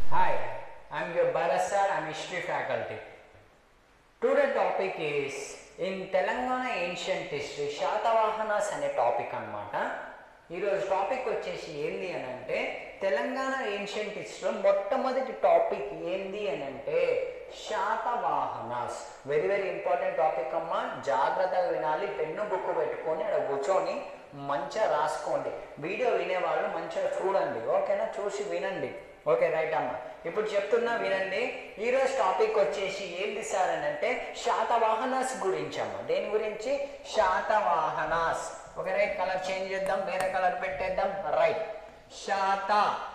Hi, I'm your Barasar, I'm history faculty. Today topic is in Telangana ancient history Satavahanas అనే topic అన్నమాట ఈరోజు topic వచ్చేసి ఏంది అని అంటే తెలంగాణ ఏన్షియంట్ హిస్టరీలో మొట్టమొదటి టాపిక్ ఏంది అని అంటే Satavahanas very very important topic అమ్మా జాగ్రత్తగా వినాలి పెన్ను బుక్ పెట్టుకొని అక్కడ కూర్చొని మంచిగా రాసుకోండి వీడియో వినేవాళ్ళు మంచిగా చూడండి ఓకేనా చూసి వినండి ఓకే రైట్ అమ్మ ఇప్పుడు చెప్తున్నా వినండి ఈరోజు టాపిక్ వచ్చేసి ఏంటి సార్ అని అంటే శాతవాహనాస్ గురించి అమ్మ దేని గురించి Satavahanas okay right colour change చేద్దాం వేరే కలర్ పెట్టేద్దాం రైట్ శాత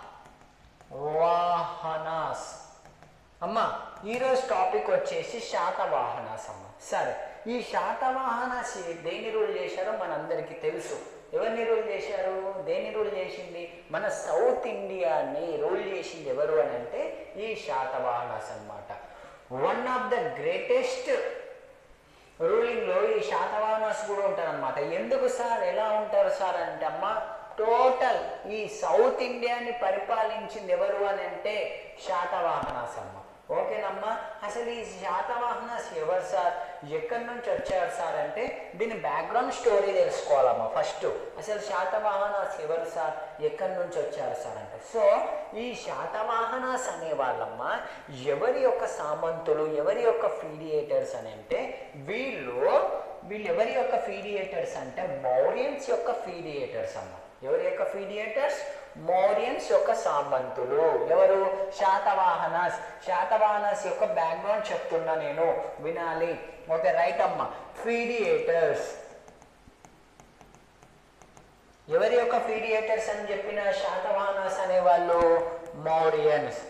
వాహనాస్ అమ్మ ఈరోజు టాపిక్ వచ్చేసి శాతవాహనాస్ అమ్మ సరే ఈ శాతవాహనాస్ దేని రూల్ చేశారో మనందరికీ తెలుసు ఎవరిని రూల్ చేశారు దేని రూల్ చేసింది మన సౌత్ ఇండియాని రూల్ చేసింది ఎవరు అని అంటే ఈ శాతవాహనాస్ అన్నమాట వన్ ఆఫ్ ద గ్రేటెస్ట్ రూలింగ్లో ఈ శాతవాహనాస్ కూడా ఉంటారనమాట ఎందుకు సార్ ఎలా ఉంటారు సార్ అంటే అమ్మ టోటల్ ఈ సౌత్ ఇండియాని పరిపాలించింది ఎవరు అని అంటే శాతవాహనాస్ అమ్మ ఓకేనమ్మా అసలు ఈ శాతవాహనాస్ ఎవరు సార్ ఎక్కడి నుంచి వచ్చారు సార్ అంటే దీని బ్యాక్గ్రౌండ్ స్టోరీ తెలుసుకోవాలమ్మా ఫస్ట్ అసలు శాతవాహనాస్ ఎవరు సార్ ఎక్కడి నుంచి వచ్చారు సార్ అంటే సో ఈ శాతవాహనాస్ అనే వాళ్ళమ్మ ఎవరి యొక్క సామంతులు ఎవరి యొక్క ఫీడియేటర్స్ అని అంటే వీళ్ళు వీళ్ళు ఎవరి యొక్క ఫీడియేటర్స్ అంటే మౌరియన్స్ యొక్క ఫీడియేటర్స్ అమ్మ ఎవరి యొక్క ఫీడియేటర్స్ మౌరియన్స్ యొక్క సామంతులు ఎవరు శాతవాహనాస్ శాతవాహనాస్ యొక్క బ్యాక్గ్రౌండ్ చెప్తున్నా నేను వినాలి ఓకే రైట్ అమ్మ ఫీడియేటర్స్ ఎవరి యొక్క ఫీడియేటర్స్ అని చెప్పిన శాతవాహనాస్ అనే వాళ్ళు మౌరియన్స్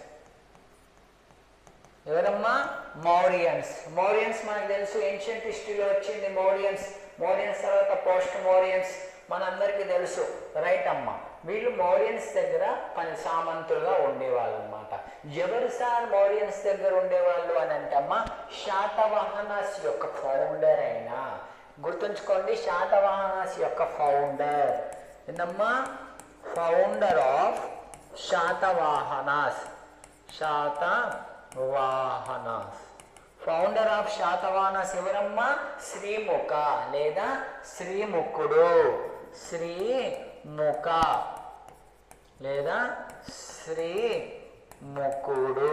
ఎవరమ్మా మౌరియన్స్ మౌరియన్స్ మనకు తెలుసు ఏన్షియంట్ హిస్టరీలో వచ్చింది మౌరియన్స్ మౌరియన్స్ తర్వాత పోస్ట్ మౌరియన్స్ మనందరికీ తెలుసు రైట్ అమ్మ వీళ్ళు మౌరియన్స్ దగ్గర పని సామంతులుగా ఉండేవాళ్ళు అనమాట ఎవరు సార్ మౌరియన్స్ దగ్గర ఉండేవాళ్ళు అని అంటే అమ్మ శాతవాహనాస్ యొక్క ఫౌండర్ అయినా గుర్తుంచుకోండి శాతవాహనాస్ యొక్క ఫౌండర్ ఏందమ్మా founder of Satavahanas Satavahanas founder of Satavahanas ఎవరమ్మా శ్రీముఖ లేదా శ్రీముఖుడు శ్రీముఖ లేదా శ్రీముఖుడు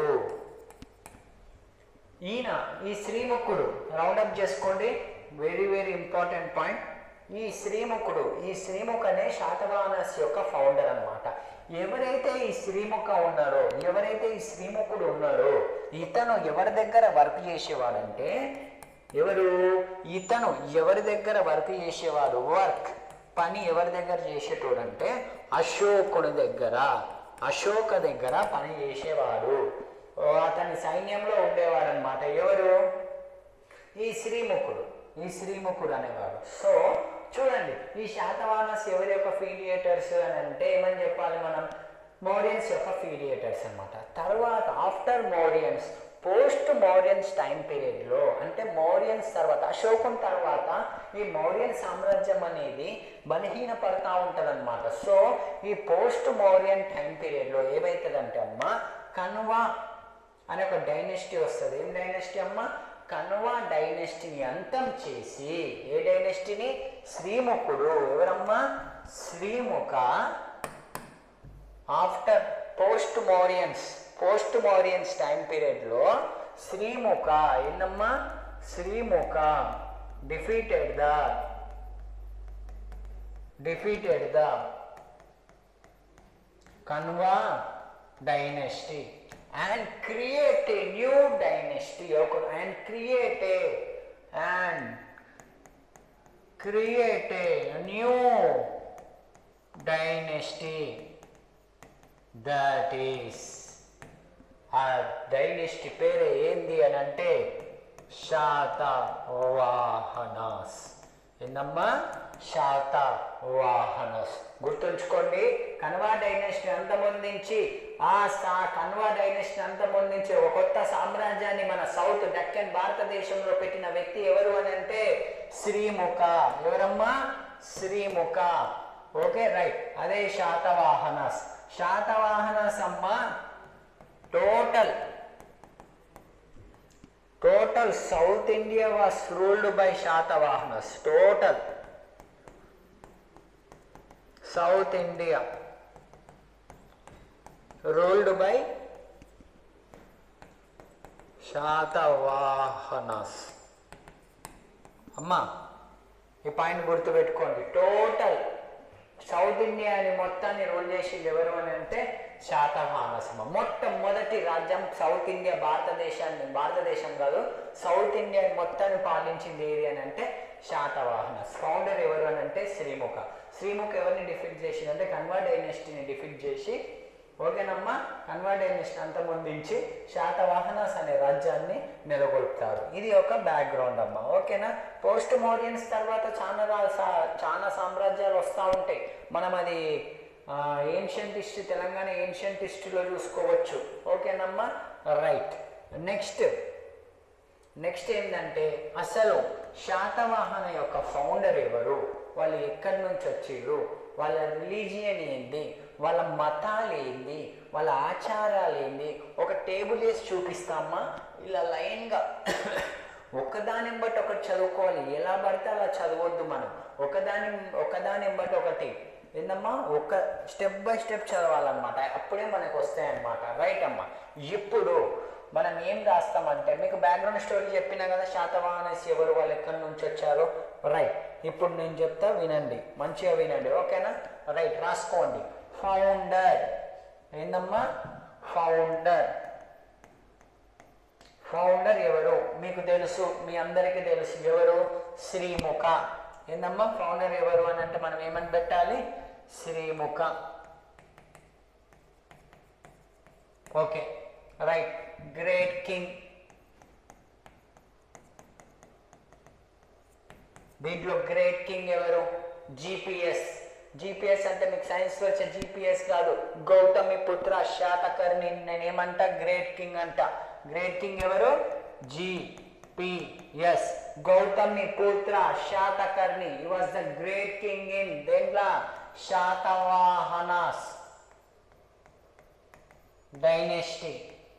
ఈయన ఈ శ్రీముఖుడు రౌండప్ చేసుకోండి వెరీ వెరీ ఇంపార్టెంట్ పాయింట్ ఈ శ్రీముఖుడు ఈ శ్రీముఖ అనే శాతవాహనస్ యొక్క ఫౌండర్ అన్నమాట ఎవరైతే ఈ శ్రీముఖ ఉన్నారో ఎవరైతే ఈ శ్రీముఖుడు ఉన్నారో ఇతను ఎవరి దగ్గర వర్క్ చేసేవాడంటే ఎవరు ఇతను ఎవరి దగ్గర వర్క్ చేసేవాడు వర్క్ పని ఎవరి దగ్గర చేసేటోడంటే అశోకుడి దగ్గర అశోక దగ్గర పని చేసేవాడు ఓ, అతని సైన్యంలో ఉండేవాడు అనమాట ఎవరు ఈ శ్రీముఖుడు ఈ శ్రీముఖుడు అనేవాడు సో చూడండి ఈ శాతవాహనస్ ఎవరి యొక్క ఫీడియేటర్స్ అని అంటే ఏమని చెప్పాలి మనం మౌరియన్స్ యొక్క ఫీడియేటర్స్ అన్నమాట తర్వాత after Mauryans post Mauryans time పీరియడ్లో అంటే మౌరియన్స్ తర్వాత అశోకుని తర్వాత ఈ మౌర్యన్ సామ్రాజ్యం అనేది బలహీన పడతా ఉంటుందన్నమాట సో ఈ పోస్ట్ మౌర్యన్ టైం పీరియడ్లో ఏమవుతుందంటే అమ్మ కన్వా అనే ఒక డైనెస్టీ వస్తుంది ఏం డైనెస్టీ అమ్మ కన్వా డైనెస్టీని అంతం చేసి ఏ డైనెస్టీని శ్రీముఖుడు ఎవరమ్మా Srimukha after post Mauryans post Mauryans time పీరియడ్లో శ్రీముఖ ఏందమ్మా Srimukha defeated the defeated the Kanva dynasty and create a new dynasty okay, and create a and create a new dynasty that is ఆ డైనెస్టీ పేరు ఏంది అని అంటే శాతవాహనాస్ ఏందమ్మా శాతవాహనస్ గుర్తుంచుకోండి కన్వా డైనెస్టీ అంతమొందించి ఆ సా కన్వా డైనెస్టీ అంతమొందించి ఒక కొత్త సామ్రాజ్యాన్ని మన సౌత్ డక్కన్ భారతదేశంలో పెట్టిన వ్యక్తి ఎవరు అని అంటే శ్రీముఖ ఎవరమ్మా శ్రీముఖ ఓకే రైట్ అదే శాతవాహనస్ శాతవాహనస్ అమ్మ to total south India was ruled by Satavahanas total south India ruled by Satavahanas అమ్మా ఈ పాయింట్ గుర్తుపెట్టుకోండి టోటల్ సౌత్ ఇండియాని మొత్తాన్ని రూల్ చేసింది ఎవరు అని అంటే శాతవాహనసమ మొట్టమొదటి రాజ్యం సౌత్ ఇండియా భారతదేశాన్ని భారతదేశం కాదు సౌత్ ఇండియా మొత్తాన్ని పాలించింది ఏది అని అంటే శాతవాహనస్ ఫౌండర్ ఎవరు అని అంటే శ్రీముఖ శ్రీముఖ ఎవరిని డిఫీట్ చేసింది అంటే కన్వా డైనెస్టీని డిఫీట్ చేసి ఓకేనమ్మా కన్వా డైనెస్టీ అంతమొందించి శాతవాహనాస్ అనే రాజ్యాన్ని నెలకొల్పుతారు ఇది ఒక బ్యాక్గ్రౌండ్ అమ్మా ఓకేనా పోస్ట్ మోరియన్స్ తర్వాత చాలా రా- సా- చాలా సామ్రాజ్యాలు వస్తూ ఉంటాయి మనం అది ఏన్షియంట్ హిస్టరీ తెలంగాణ ఏన్షియంట్ హిస్టరీలో చూసుకోవచ్చు ఓకేనమ్మా రైట్ నెక్స్ట్ నెక్స్ట్ ఏంటంటే అసలు శాతవాహన యొక్క ఫౌండర్ ఎవరు వాళ్ళు ఎక్కడి నుంచి వచ్చిర్రు వాళ్ళ రిలీజియన్ ఏంది వాళ్ళ మతాలు ఏంది వాళ్ళ ఆచారాలు ఏంది ఒక టేబుల్ వేసి చూపిస్తామా ఇలా లైన్గా ఒకదాని బట్టి ఒకటి చదువుకోవాలి ఎలా పడితే అలా చదవద్దు మనం ఒకదాని ఒకదాని బట్టి ఒకటి ఏందమ్మా ఒక స్టెప్ బై స్టెప్ చదవాలన్నమాట అప్పుడే మనకు వస్తాయన్నమాట రైట్ అమ్మా ఇప్పుడు మనం ఏం రాస్తామంటే మీకు బ్యాక్గ్రౌండ్ స్టోరీ చెప్పినా కదా శాతవాహనస్ ఎవరు వాళ్ళు ఎక్కడి నుంచి వచ్చారో రైట్ ఇప్పుడు నేను చెప్తా వినండి మంచిగా వినండి ఓకేనా రైట్ రాసుకోండి ఫౌండర్ ఏందమ్మా ఫౌండర్ ఫౌండర్ ఎవరు మీకు తెలుసు మీ అందరికీ తెలుసు ఎవరు శ్రీముఖ ఏందమ్మా ఫౌండర్ ఎవరు అని అంటే మనం ఏమని పెట్టాలి Srimukha okay right great king దీంట్లో గ్రేట్ కింగ్ ఎవరు జిపిఎస్ జిపిఎస్ అంటే మీకు సైన్స్లో వచ్చే జిపిఎస్ కాదు గౌతమి పుత్ర శాతకర్ణి నేనేమంటా గ్రేట్ కింగ్ అంట గ్రేట్ కింగ్ ఎవరు జిపిఎస్ గౌతమి పుత్ర శాతకర్ణి ఈ was the great king in దేంట్లో శాతవాహనాస్ డైనెస్టీ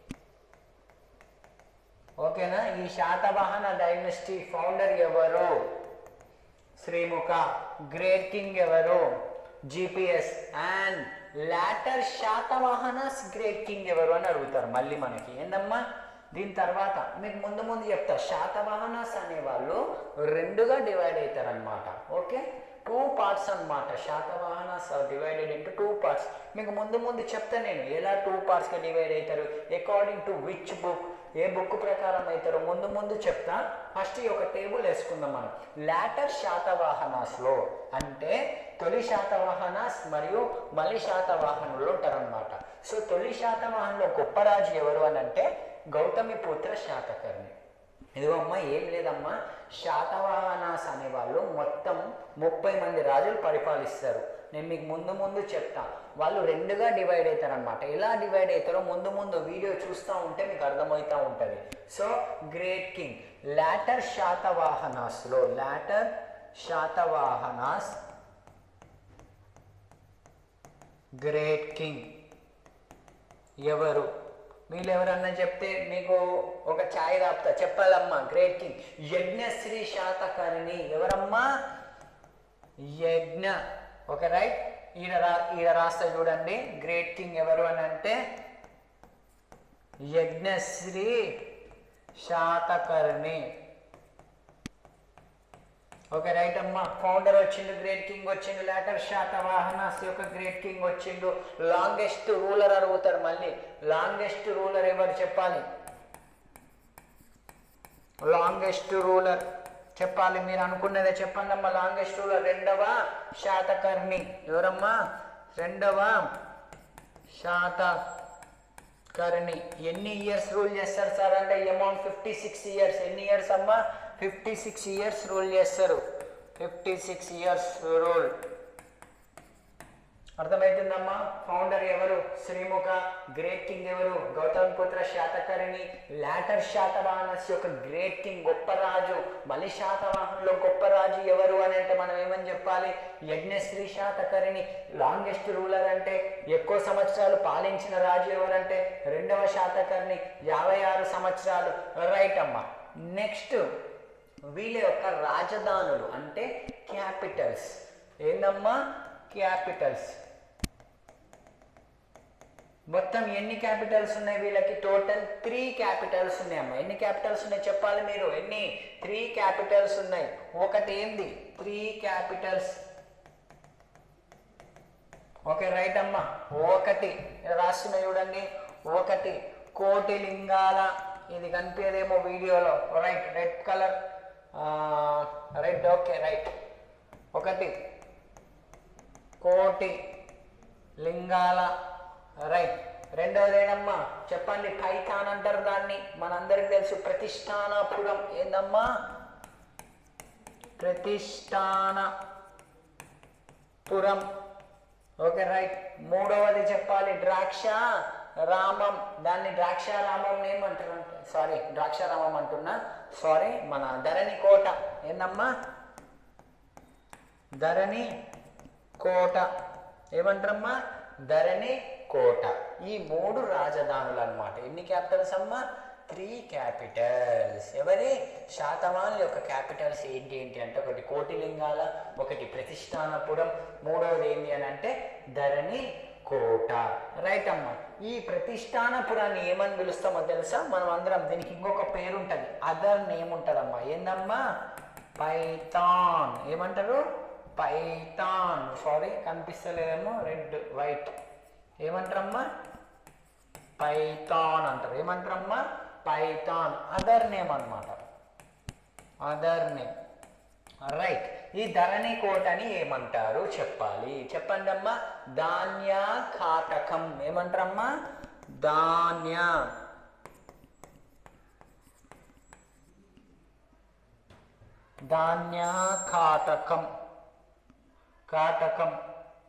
ఓకేనా ఈ శాతవాహన డైనెస్టీ ఫౌండర్ ఎవరు శ్రీముఖ గ్రేట్ కింగ్ ఎవరు GPS and later Satavahanas great king ఎవరు అని అడుగుతారు మళ్ళీ మనకి ఏందమ్మా దీని తర్వాత మీకు ముందు ముందు చెప్తా శాతవాహనస్ అనేవాళ్ళు రెండుగా డివైడ్ అవుతారు అనమాట ఓకే టూ పార్ట్స్ అన్నమాట Satavahanas divided into two parts మీకు ముందు ముందు చెప్తా నేను ఎలా టూ పార్ట్స్గా డివైడ్ అవుతారు అకార్డింగ్ టు విచ్ బుక్ ఏ బుక్ ప్రకారం అవుతారో ముందు ముందు చెప్తా ఫస్ట్ ఈ ఒక టేబుల్ వేసుకుందాం మనం లాటర్ శాతవాహనాస్లో అంటే తొలి శాతవాహనాస్ మరియు మలి శాతవాహనులు ఉంటారనమాట సో తొలి శాతవాహనంలో గొప్ప రాజు ఎవరు అని అంటే గౌతమి పుత్ర శాతకర్ణి ఇదిగో అమ్మా ఏం లేదమ్మా శాతవాహనాస్ అనేవాళ్ళు మొత్తం ముప్పై మంది రాజులు పరిపాలిస్తారు నేను మీకు ముందు ముందు చెప్తా వాళ్ళు రెండుగా డివైడ్ అవుతారనమాట ఎలా డివైడ్ అవుతారో ముందు ముందు వీడియో చూస్తూ ఉంటే మీకు అర్థమవుతూ ఉంటుంది సో గ్రేట్ కింగ్ లాటర్ శాతవాహనాస్లో లాటర్ శాతవాహనాస్ గ్రేట్ కింగ్ ఎవరు మీరు ఎవరన్నా చెప్తే మీకు ఒక ఛాయ్ రాపుతా చెప్పాలమ్మా గ్రేట్ కింగ్ యజ్ఞశ్రీ శాతకర్ణి ఎవరమ్మా యజ్ఞ ఓకే రైట్ ఈడ రా ఈడ రాస్తా చూడండి గ్రేట్ కింగ్ ఎవరు అని అంటే యజ్ఞశ్రీ శాతకర్ణి ఓకే రైట్ అమ్మా ఫౌండర్ వచ్చిండు గ్రేట్ కింగ్ వచ్చిండు లేటర్ శాతవాహనాస్ యొక్క గ్రేట్ కింగ్ వచ్చిండు లాంగెస్ట్ రూలర్ అడుగుతారు మళ్ళీ లాంగెస్ట్ రూలర్ ఎవరు చెప్పాలి లాంగెస్ట్ రూలర్ చెప్పాలి మీరు అనుకున్నదే చెప్పండి అమ్మా లాంగెస్ట్ రూలర్ రెండవ శాతకర్ణి ఎవరమ్మా రెండవ శాతకర్ణి ఎన్ని ఇయర్స్ రూల్ చేస్తారు సార్ అంటే అమౌంట్ ఫిఫ్టీ సిక్స్ ఇయర్స్ ఎన్ని ఇయర్స్ అమ్మా ఫిఫ్టీ సిక్స్ ఇయర్స్ రూల్ చేస్తారు ఫిఫ్టీ సిక్స్ ఇయర్స్ రూల్ అర్థమవుతుందమ్మా ఫౌండర్ ఎవరు శ్రీముఖ గ్రేట్ కింగ్ ఎవరు గౌతమ్ పుత్ర శాతకర్ణి లాటర్ శాతవాహనస్ యొక్క గ్రేట్ కింగ్ గొప్ప రాజు మలి శాతవాహనంలో గొప్ప రాజు ఎవరు అని అంటే మనం ఏమని చెప్పాలి యజ్ఞశ్రీ శాతకర్ణి లాంగెస్ట్ రూలర్ అంటే ఎక్కువ సంవత్సరాలు పాలించిన రాజు ఎవరంటే రెండవ శాతకర్ణి యాభై ఆరు సంవత్సరాలు రైట్ అమ్మా నెక్స్ట్ వీళ్ళ యొక్క రాజధానులు అంటే క్యాపిటల్స్ ఏందమ్మా క్యాపిటల్స్ మొత్తం ఎన్ని క్యాపిటల్స్ ఉన్నాయి వీళ్ళకి టోటల్ త్రీ క్యాపిటల్స్ ఉన్నాయి అమ్మా ఎన్ని క్యాపిటల్స్ ఉన్నాయి చెప్పాలి మీరు ఎన్ని త్రీ క్యాపిటల్స్ ఉన్నాయి ఒకటి ఏంది త్రీ క్యాపిటల్స్ ఓకే రైట్ అమ్మా ఒకటి రాస్తున్నా చూడండి ఒకటి కోటి లింగాల ఇది కనిపించేదేమో వీడియోలో right red colour red okay right ఒకటి కోటి లింగాల రైట్ రెండవది ఏదమ్మా చెప్పండి పైథాన్ అంటారు దాన్ని మనందరికి తెలుసు ప్రతిష్టానపురం ఏందమ్మా ప్రతిష్టానపురం ఓకే రైట్ మూడవది చెప్పాలి ద్రాక్ష రామం దాన్ని ద్రాక్ష రామం ఏమంటారు అంటే సారీ ద్రాక్ష రామం అంటున్నా సారీ మన ధరణి కోట ఏందమ్మా ధరణి కోట ఏమంటారమ్మా ధరణి కోట ఈ మూడు రాజధానులు అన్నమాట ఎన్ని క్యాపిటల్స్ అమ్మా త్రీ క్యాపిటల్స్ ఎవరి శాతవాన్ల యొక్క క్యాపిటల్స్ ఏంటి ఏంటి అంటే ఒకటి కోటిలింగాల ఒకటి ప్రతిష్టానపురం మూడవది ఏంటి అని అంటే ధరణి కోట రైట్ అమ్మా ఈ ప్రతిష్టానపురాన్ని ఏమని పిలుస్తామో తెలుసా మనం అందరం దీనికి ఇంకొక పేరు ఉంటుంది అదర్ నేమ్ ఉంటుందమ్మా ఏందమ్మా పైథాన్ ఏమంటారు పైథాన్ సారీ కనిపిస్తలేదేమో రెడ్ వైట్ ఏమంటారమ్మా పైథాన్ అంటారు ఏమంటారమ్మా పైథాన్ అదర్ నేమ్ అన్నమాట అదర్ నేమ్ రైట్ ఈ ధరణి కోటని ఏమంటారు చెప్పాలి చెప్పండి అమ్మా ధాన్య కాటకం ఏమంటారమ్మా ధాన్య ధాన్య కాటకం కాటకం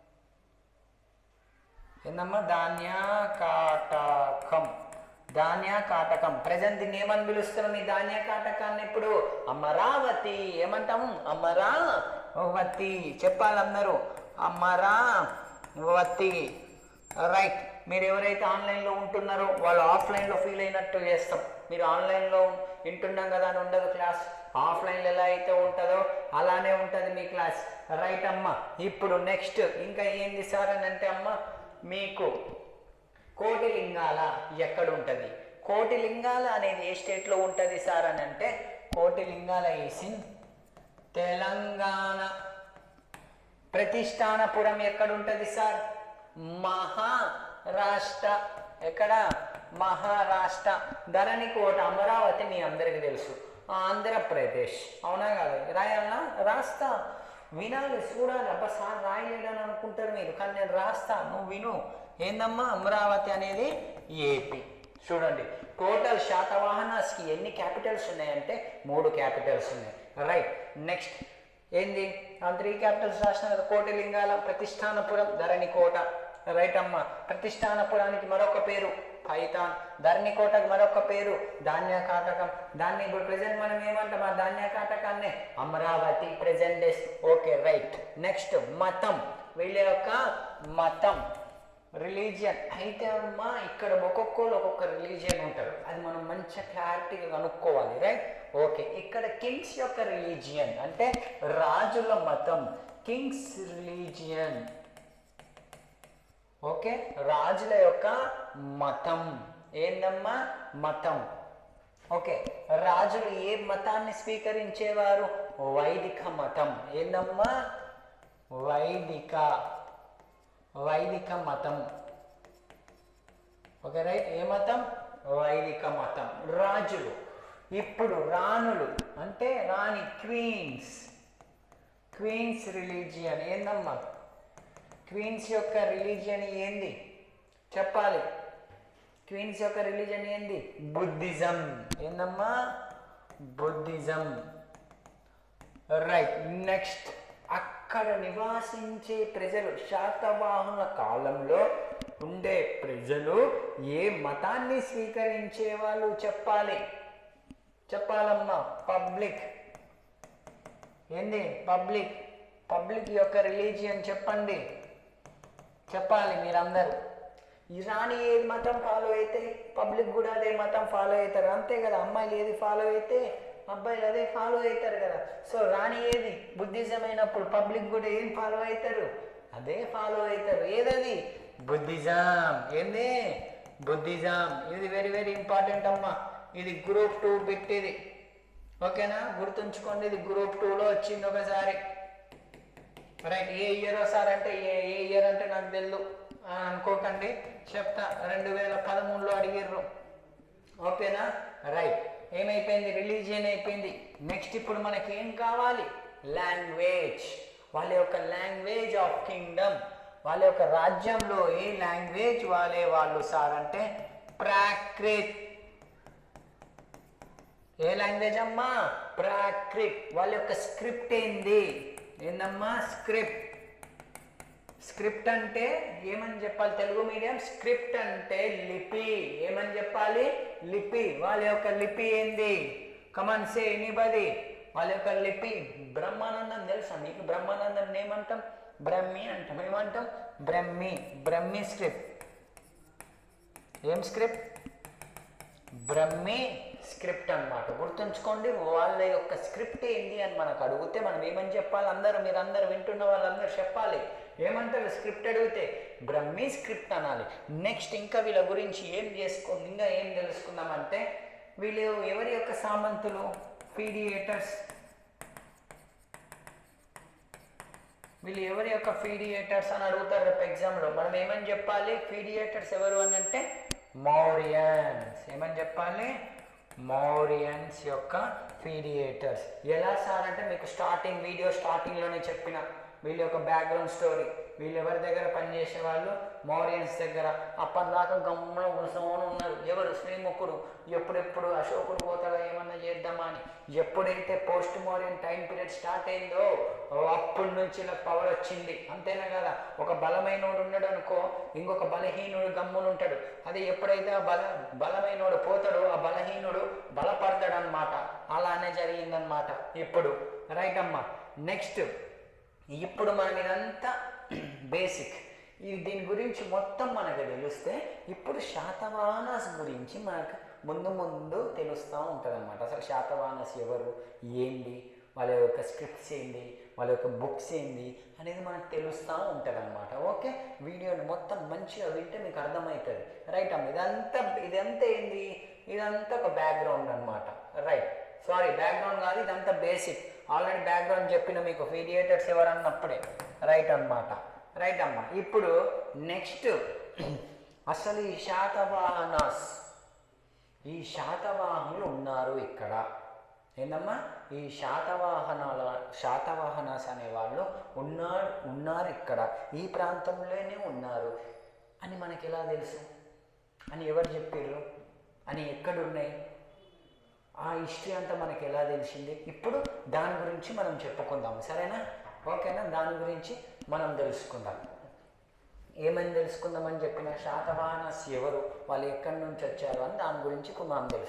ఏందమ్మా ధాన్య కాటకం ధాన్య కాటకం ప్రజెంట్ దీన్ని ఏమని పిలుస్తున్నాం ఈ ధాన్య కాటకాన్ని ఇప్పుడు అమరావతి ఏమంటాము అమరావతి చెప్పాలందరూ అమరావతి రైట్ మీరు ఎవరైతే ఆన్లైన్లో ఉంటున్నారో వాళ్ళు ఆఫ్లైన్లో ఫీల్ అయినట్టు చేస్తాం మీరు ఆన్లైన్లో వింటున్నాం కదా అని ఉండదు క్లాస్ ఆఫ్లైన్లో ఎలా అయితే ఉంటుందో అలానే ఉంటుంది మీ క్లాస్ రైట్ అమ్మ ఇప్పుడు నెక్స్ట్ ఇంకా ఏంది సార్ అని అంటే అమ్మ మీకు కోటిలింగాల ఎక్కడ ఉంటుంది కోటిలింగాల అనేది ఏ స్టేట్లో ఉంటుంది సార్ అని అంటే కోటిలింగాల ఈస్ ఇన్ తెలంగాణ ప్రతిష్టానపురం ఎక్కడ ఉంటుంది సార్ మహారాష్ట్ర ఎక్కడ మహారాష్ట్ర ధరణి కోట అమరావతి మీ అందరికీ తెలుసు ఆంధ్రప్రదేశ్ అవునా కాదు రాయాలనా రాస్తా వినాలి చూడాలి అబ్బా సార్ రాయలేడని అనుకుంటారు మీరు కానీ నేను రాస్తా నువ్వు విను ఏందమ్మా అమరావతి అనేది ఏపీ చూడండి టోటల్ శాతవాహనాస్కి ఎన్ని క్యాపిటల్స్ ఉన్నాయంటే మూడు క్యాపిటల్స్ ఉన్నాయి రైట్ నెక్స్ట్ ఏంది ఆ త్రీ క్యాపిటల్స్ రాసిన కదా కోటిలింగాల ప్రతిష్టానపురం ధరణి కోట రైట్ అమ్మ ప్రతిష్టానపురానికి మరొక పేరు పైతాన్ ధరణి కోటకు మరొక పేరు ధాన్య కాటకం దాన్ని ఇప్పుడు ప్రజెంట్ మనం ఏమంటాం ఆ ధాన్య కాటకాన్నే Amaravati present days okay right next మతం వీళ్ళ యొక్క మతం రిలీజియన్ అయితే అమ్మా ఇక్కడ ఒక్కొక్కరు ఒక్కొక్క రిలీజియన్ ఉంటారు అది మనం మంచిగా క్లారిటీగా కనుక్కోవాలి రైట్ ఓకే ఇక్కడ కింగ్స్ యొక్క రిలీజియన్ అంటే రాజుల మతం కింగ్స్ రిలీజియన్ ఓకే రాజుల యొక్క మతం ఏందమ్మా మతం ఓకే రాజులు ఏ మతాన్ని స్వీకరించేవారు వైదిక మతం ఏందమ్మా వైదిక వైదిక మతం ఓకే రైట్ ఏ మతం వైదిక మతం రాజులు ఇప్పుడు రాణులు అంటే రాణి క్వీన్స్ క్వీన్స్ రిలీజియన్ ఏందమ్మా క్వీన్స్ యొక్క రిలీజియన్ ఏంది చెప్పాలి క్వీన్స్ యొక్క రిలీజన్ ఏంది బుద్ధిజం ఏందమ్మా బుద్ధిజం రైట్ నెక్స్ట్ అక్కడ నివాసించే ప్రజలు శాతవాహన కాలంలో ఉండే ప్రజలు ఏ మతాన్ని స్వీకరించే వాళ్ళు చెప్పాలి చెప్పాలమ్మా పబ్లిక్ ఏంది పబ్లిక్ పబ్లిక్ యొక్క రిలీజియన్ చెప్పండి చెప్పాలి మీరందరూ ఈ రాణి ఏది మతం ఫాలో అయితే పబ్లిక్ కూడా అదే మతం ఫాలో అవుతారు అంతే కదా అమ్మాయిలు ఏది ఫాలో అయితే అబ్బాయిలు అదే ఫాలో అవుతారు కదా సో రాణి ఏది బుద్ధిజం అయినప్పుడు పబ్లిక్ కూడా ఏం ఫాలో అవుతారు అదే ఫాలో అవుతారు ఏదది బుద్ధిజం ఏంది బుద్ధిజం ఇది వెరీ వెరీ ఇంపార్టెంట్ అమ్మా ఇది గ్రూప్ టూ బిట్ ఇది ఓకేనా గుర్తుంచుకోండి ఇది గ్రూప్ టూలో వచ్చింది ఒకసారి రైట్ ఏ ఇయర్ సార్ అంటే ఏ ఏ ఇయర్ అంటే నాకు తెలియదు అని అనుకోకండి చెప్తా రెండు వేల పదమూడులో అడిగిర్రు ఓకేనా రైట్ ఏమైపోయింది రిలీజియన్ అయిపోయింది నెక్స్ట్ ఇప్పుడు మనకి ఏం కావాలి లాంగ్వేజ్ వాళ్ళ యొక్క లాంగ్వేజ్ ఆఫ్ కింగ్డమ్ వాళ్ళ యొక్క రాజ్యంలో ఏ లాంగ్వేజ్ వాళ్ళే వాళ్ళు సార్ అంటే ప్రాక్రిత్ ఏ లాంగ్వేజ్ అమ్మా ప్రాక్రిత్ వాళ్ళ యొక్క స్క్రిప్ట్ ఏంది ఏందమ్మా స్క్రిప్ట్ స్క్రిప్ట్ అంటే ఏమని చెప్పాలి తెలుగు మీడియం స్క్రిప్ట్ అంటే లిపి ఏమని చెప్పాలి లిపి వాళ్ళ యొక్క లిపి ఏంది కమన్ సే ఎనీబడి వాళ్ళ యొక్క లిపి బ్రహ్మానందం తెలుసా మీకు బ్రహ్మానందం ఏమంటాం బ్రహ్మి అంటాం ఏమంటాం బ్రహ్మి బ్రహ్మి స్క్రిప్ట్ ఏం స్క్రిప్ట్ బ్రహ్మి స్క్రిప్ట్ అన్నమాట గుర్తుంచుకోండి వాళ్ళ యొక్క స్క్రిప్ట్ ఏంటి అని మనకు అడిగితే మనం ఏమని చెప్పాలి అందరూ మీరు అందరు వింటున్న వాళ్ళందరూ చెప్పాలి ఏమంటారు స్క్రిప్ట్ అడిగితే బ్రహ్మి స్క్రిప్ట్ అనాలి నెక్స్ట్ ఇంకా వీళ్ళ గురించి ఏం చేసుకో ఇంకా ఏం తెలుసుకుందామంటే వీళ్ళు ఎవరి యొక్క సామంతులు ఫీడియేటర్స్ వీళ్ళు ఎవరి యొక్క ఫీడియేటర్స్ అని అడుగుతారు రేపు ఎగ్జామ్లో మనం ఏమని చెప్పాలి ఫీడియేటర్స్ ఎవరు అని అంటే మౌరియన్స్ ఏమని చెప్పాలి మౌరియన్స్ యొక్క ఫీడియేటర్స్ ఎలా సార్ అంటే మీకు స్టార్టింగ్ వీడియో స్టార్టింగ్లోనే చెప్పిన వీళ్ళ యొక్క బ్యాక్గ్రౌండ్ స్టోరీ వీళ్ళు ఎవరి దగ్గర పనిచేసే వాళ్ళు మౌరియన్స్ దగ్గర అప్పటిదాకా గమ్మున కూర్చొని ఉన్నారు ఎవరు శ్రీముఖుడు ఎప్పుడెప్పుడు అశోకుడు పోతాడో ఏమన్నా చేద్దామా అని ఎప్పుడైతే post Mauryan time period start అయిందో అప్పటి నుంచి ఇలా పవర్ వచ్చింది అంతేనా కదా ఒక బలమైనోడు ఉన్నాడు అనుకో ఇంకొక బలహీనుడు గమ్మున ఉంటాడు అది ఎప్పుడైతే ఆ బల బలమైనోడు పోతాడో ఆ బలహీనుడు బలపడతాడు అనమాట అలానే జరిగిందనమాట ఇప్పుడు రైట్ అమ్మా నెక్స్ట్ ఇప్పుడు మనం ఇదంతా బేసిక్ ఇది దీని గురించి మొత్తం మనకు తెలిస్తే ఇప్పుడు శాతవాహనాస్ గురించి మనకు ముందు ముందు తెలుస్తూ ఉంటుంది అనమాట అసలు శాతవాహనస్ ఎవరు ఏంటి వాళ్ళ యొక్క స్క్రిప్ట్స్ ఏంటి వాళ్ళ యొక్క బుక్స్ ఏంటి అనేది మనకు తెలుస్తూ ఉంటుంది అనమాట ఓకే వీడియోని మొత్తం మంచిగా వింటే మీకు అర్థమవుతుంది రైట్ అమ్మ ఇదంతా ఇదంతా ఏంది ఇదంతా ఒక బ్యాక్గ్రౌండ్ అనమాట రైట్ సారీ బ్యాక్గ్రౌండ్ కాదు ఇదంతా బేసిక్ ఆల్రెడీ బ్యాక్గ్రౌండ్ చెప్పిన మీకు ఫీడియేటర్స్ ఎవరన్నప్పుడే రైట్ అన్నమాట రైట్ అమ్మా ఇప్పుడు నెక్స్ట్ అసలు ఈ శాతవాహనాస్ ఈ శాతవాహనులు ఉన్నారు ఇక్కడ ఏందమ్మా ఈ శాతవాహనాల శాతవాహనాస్ అనే వాళ్ళు ఉన్నారు ఉన్నారు ఇక్కడ ఈ ప్రాంతంలోనే ఉన్నారు అని మనకి ఎలా తెలుసు అని ఎవరు చెప్పారు అని ఎక్కడున్నాయి ఆ హిస్టరీ అంతా మనకి ఎలా తెలిసింది ఇప్పుడు దాని గురించి మనం చెప్పుకుందాం సరేనా ఓకేనా దాని గురించి మనం తెలుసుకుందాం ఏమని తెలుసుకుందామని చెప్పిన శాతవాహనస్ ఎవరు వాళ్ళు ఎక్కడి నుంచి వచ్చారు అని దాని గురించి ఇప్పుడు మనం తెలుసుకుందాం